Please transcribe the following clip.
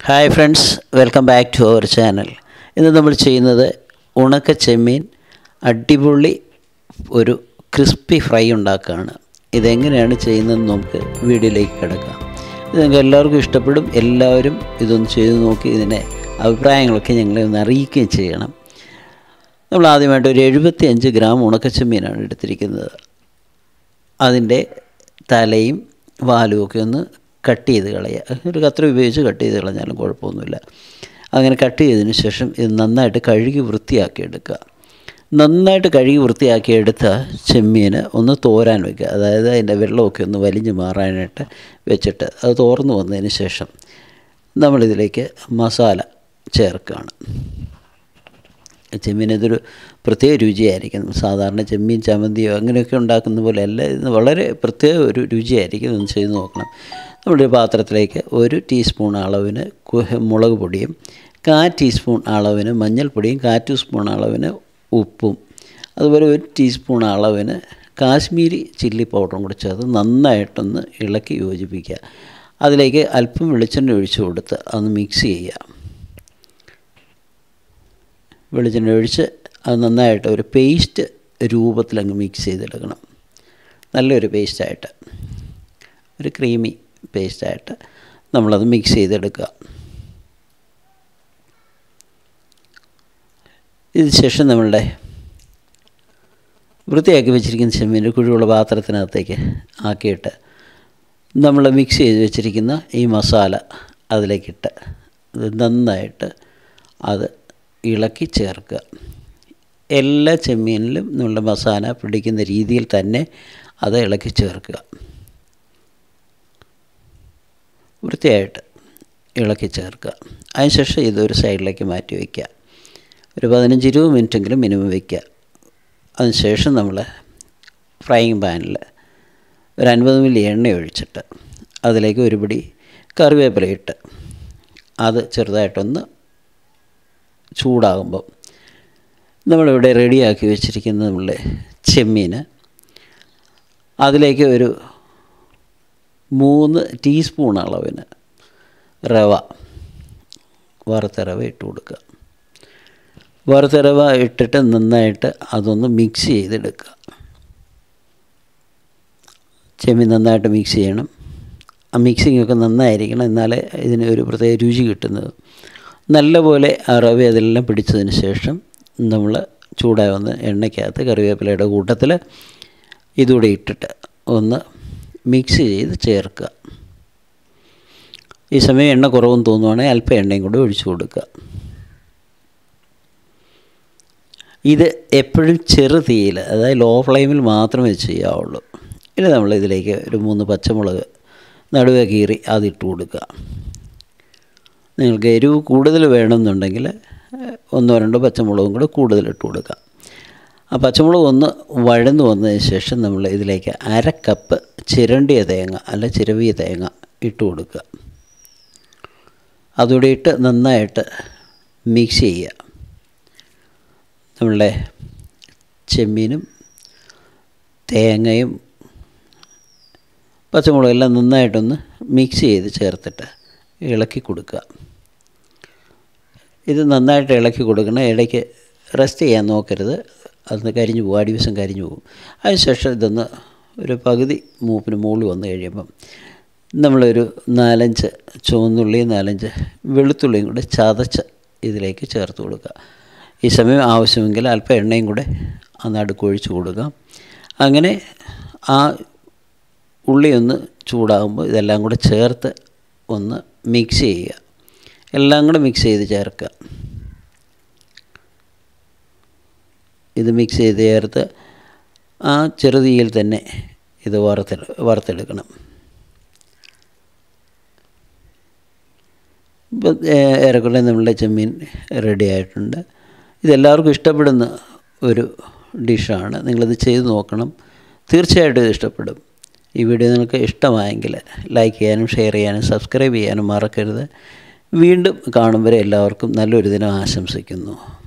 hi friends welcome back to our channel ഇന്ന് നമ്മൾ ചെയ്യുന്നത് ഉണക്ക ചെമ്മീൻ അടിപൊളി ഒരു ക്രിസ്പി ഫ്രൈ ഉണ്ടാക്കുകയാണ് ഇതെങ്ങനെയാണ് ചെയ്യുന്നതെന്ന് നമുക്ക് വീഡിയോയിലേക്ക് കിടക്കാം ഇത് നിങ്ങൾക്ക് എല്ലാവർക്കും ഇഷ്ടപ്പെടും എല്ലാവരും ഇതൊന്ന് ചെയ്ത് നോക്കി ഇതിനെ അഭിപ്രായങ്ങളൊക്കെ ഞങ്ങളെ ഒന്ന് അറിയിക്കുകയും ചെയ്യണം നമ്മൾ ആദ്യമായിട്ട് ഒരു എഴുപത്തി അഞ്ച് ഗ്രാം ഉണക്കച്ചെമ്മീനാണ് എടുത്തിരിക്കുന്നത് അതിൻ്റെ തലയും വാലും ഒക്കെ ഒന്ന് കട്ട് ചെയ്ത് കളയുക ഒരു കത്രി ഉപയോഗിച്ച് കട്ട് ചെയ്ത് കളഞ്ഞാലും കുഴപ്പമൊന്നുമില്ല അങ്ങനെ കട്ട് ചെയ്തതിന് ശേഷം ഇത് നന്നായിട്ട് കഴുകി വൃത്തിയാക്കി എടുക്കുക നന്നായിട്ട് കഴുകി വൃത്തിയാക്കി എടുത്ത ചെമ്മീന് ഒന്ന് തോരാൻ വയ്ക്കുക അതായത് അതിൻ്റെ വെള്ളമൊക്കെ ഒന്ന് വലിഞ്ഞ് മാറാനായിട്ട് വെച്ചിട്ട് അത് തോർന്നു വന്നതിന് ശേഷം നമ്മളിതിലേക്ക് മസാല ചേർക്കുകയാണ് ചെമ്മീൻ ഇതൊരു പ്രത്യേക രുചിയായിരിക്കും സാധാരണ ചെമ്മീൻ ചമ്മന്തിയോ അങ്ങനെയൊക്കെ ഉണ്ടാക്കുന്ന പോലെ അല്ല ഇത് വളരെ പ്രത്യേക ഒരു രുചിയായിരിക്കും ഒന്ന് ചെയ്ത് നോക്കണം നമ്മുടെ ഒരു പാത്രത്തിലേക്ക് ഒരു ടീസ്പൂൺ അളവിന് മുളക് പൊടിയും കാ ടീസ്പൂൺ അളവിന് മഞ്ഞൾപ്പൊടിയും കാ ടീസ്പൂൺ അളവിന് ഉപ്പും അതുപോലെ ഒരു ടീസ്പൂൺ അളവിന് കാശ്മീരി ചില്ലി പൗഡറും കൂടി ചേർത്ത് നന്നായിട്ടൊന്ന് ഇളക്കി യോജിപ്പിക്കുക അതിലേക്ക് അല്പം വെളിച്ചെണ്ണ ഒഴിച്ച് കൊടുത്ത് അതൊന്ന് മിക്സ് ചെയ്യുക വെളിച്ചെണ്ണ ഒഴിച്ച് അത് നന്നായിട്ട് ഒരു പേസ്റ്റ് രൂപത്തിലങ്ങ് മിക്സ് ചെയ്തെടുക്കണം നല്ലൊരു പേസ്റ്റായിട്ട് ഒരു ക്രീമി പേസ്റ്റായിട്ട് നമ്മളത് മിക്സ് ചെയ്തെടുക്കുക ഇതിന് ശേഷം നമ്മളുടെ വൃത്തിയാക്കി വെച്ചിരിക്കുന്ന ചെമ്മീൻ്റെ കുഴിയുള്ള പാത്രത്തിനകത്തേക്ക് ആക്കിയിട്ട് നമ്മൾ മിക്സ് ചെയ്ത് വെച്ചിരിക്കുന്ന ഈ മസാല അതിലേക്കിട്ട് നന്നായിട്ട് അത് ഇളക്കി ചേർക്കുക എല്ലാ ചെമ്മീനിലും നമ്മളുടെ മസാല പിടിക്കുന്ന രീതിയിൽ തന്നെ അത് ഇളക്കി ചേർക്കുക വൃത്തിയായിട്ട് ഇളക്കി ചേർക്കുക അതിനുശേഷം ഇതൊരു സൈഡിലേക്ക് മാറ്റി വയ്ക്കുക ഒരു പതിനഞ്ച് ഇരുപത് മിനിറ്റെങ്കിലും മിനിമം വയ്ക്കുക അതിനുശേഷം നമ്മൾ ഫ്രൈയിങ് പാനിൽ ഒരു അൻപത് മില്ലി എണ്ണ ഒഴിച്ചിട്ട് അതിലേക്ക് ഒരു പിടി കറിവേപ്പില ഇട്ട് അത് ചെറുതായിട്ടൊന്ന് ചൂടാകുമ്പം നമ്മളിവിടെ റെഡിയാക്കി വെച്ചിരിക്കുന്ന നമ്മളുടെ ചെമ്മീൻ അതിലേക്ക് ഒരു മൂന്ന് ടീസ്പൂൺ അളവിന് റവ വറുത്ത റവ ഇട്ട് കൊടുക്കുക വറുത്ത റവ ഇട്ടിട്ട് നന്നായിട്ട് അതൊന്ന് മിക്സ് ചെയ്തെടുക്കുക ചെമ്മീൻ നന്നായിട്ട് മിക്സ് ചെയ്യണം ആ മിക്സിംഗ് ഒക്കെ നന്നായിരിക്കണം എന്നാലേ ഇതിന് ഒരു പ്രത്യേക രുചി കിട്ടുന്നത് നല്ലപോലെ ആ റവ അതെല്ലാം പിടിച്ചതിന് ശേഷം നമ്മൾ ചൂടായി വന്ന് എണ്ണയ്ക്കകത്ത് കറിവേപ്പിലയുടെ കൂട്ടത്തിൽ ഇതുകൂടെ ഇട്ടിട്ട് ഒന്ന് മിക്സ് ചെയ്ത് ചേർക്കുക ഈ സമയം എണ്ണ കുറവെന്ന് തോന്നുവാണെങ്കിൽ അല്പം എണ്ണയും കൂടെ ഒഴിച്ചു കൊടുക്കുക ഇത് എപ്പോഴും ചെറു തീയിൽ അതായത് ലോ ഫ്ലെയിമിൽ മാത്രമേ ചെയ്യാവുള്ളൂ ഇനി നമ്മൾ ഇതിലേക്ക് ഒരു മൂന്ന് പച്ചമുളക് നടുവേ കീറി അതിട്ട് കൊടുക്കുക നിങ്ങൾക്ക് എരിവ് കൂടുതൽ വേണമെന്നുണ്ടെങ്കിൽ ഒന്നോ രണ്ടോ പച്ചമുളകും കൂടെ കൂടുതൽ ഇട്ട് കൊടുക്കുക ആ പച്ചമുളക് ഒന്ന് വഴന്നു വന്നതിന് ശേഷം നമ്മൾ ഇതിലേക്ക് അര കപ്പ് ചിരണ്ടിയ തേങ്ങ അല്ല ചിരവിയ തേങ്ങ ഇട്ട് കൊടുക്കുക അതുകൂടി ഇട്ട് നന്നായിട്ട് മിക്സ് ചെയ്യുക നമ്മളുടെ ചെമ്മീനും തേങ്ങയും പച്ചമുളകും എല്ലാം നന്നായിട്ടൊന്ന് മിക്സ് ചെയ്ത് ചേർത്തിട്ട് ഇളക്കി കൊടുക്കുക ഇത് നന്നായിട്ട് ഇളക്കി കൊടുക്കണം ഇടയ്ക്ക് റെസ്റ്റ് ചെയ്യാൻ നോക്കരുത് അതൊന്ന് കരിഞ്ഞു പോകും അടിവശം കരിഞ്ഞു പോകും അതിനുശേഷം ഇതൊന്ന് ഒരു പകുതി മൂപ്പിന് മുകളിൽ വന്നു കഴിയുമ്പം നമ്മളൊരു നാലഞ്ച് ചുവന്നുള്ളിയും നാലഞ്ച് വെളുത്തുള്ളിയും കൂടെ ചതച്ച് ഇതിലേക്ക് ചേർത്ത് കൊടുക്കുക ഈ സമയം ആവശ്യമെങ്കിൽ അല്പം എണ്ണയും കൂടെ ആ നടുക്കൊഴിച്ച് കൊടുക്കാം അങ്ങനെ ആ ഉള്ളി ഒന്ന് ചൂടാകുമ്പോൾ ഇതെല്ലാം കൂടെ ചേർത്ത് ഒന്ന് മിക്സ് ചെയ്യുക എല്ലാം കൂടെ മിക്സ് ചെയ്ത് ചേർക്കുക ഇത് മിക്സ് ചെയ്ത് ചേർത്ത് ആ ചെറുതീയിൽ തന്നെ ഇത് വറുത്തെ വറുത്തെടുക്കണം ഇപ്പം ഏറെക്കുറെ നമ്മളുടെ ചെമ്മീൻ റെഡി ആയിട്ടുണ്ട് ഇതെല്ലാവർക്കും ഇഷ്ടപ്പെടുന്ന ഒരു ഡിഷാണ് നിങ്ങളിത് ചെയ്ത് നോക്കണം തീർച്ചയായിട്ടും ഇത് ഇഷ്ടപ്പെടും ഈ വീഡിയോ നിങ്ങൾക്ക് ഇഷ്ടമായെങ്കിൽ ലൈക്ക് ചെയ്യാനും ഷെയർ ചെയ്യാനും സബ്സ്ക്രൈബ് ചെയ്യാനും മറക്കരുത് വീണ്ടും കാണും വരെ എല്ലാവർക്കും നല്ലൊരു ദിനം ആശംസിക്കുന്നു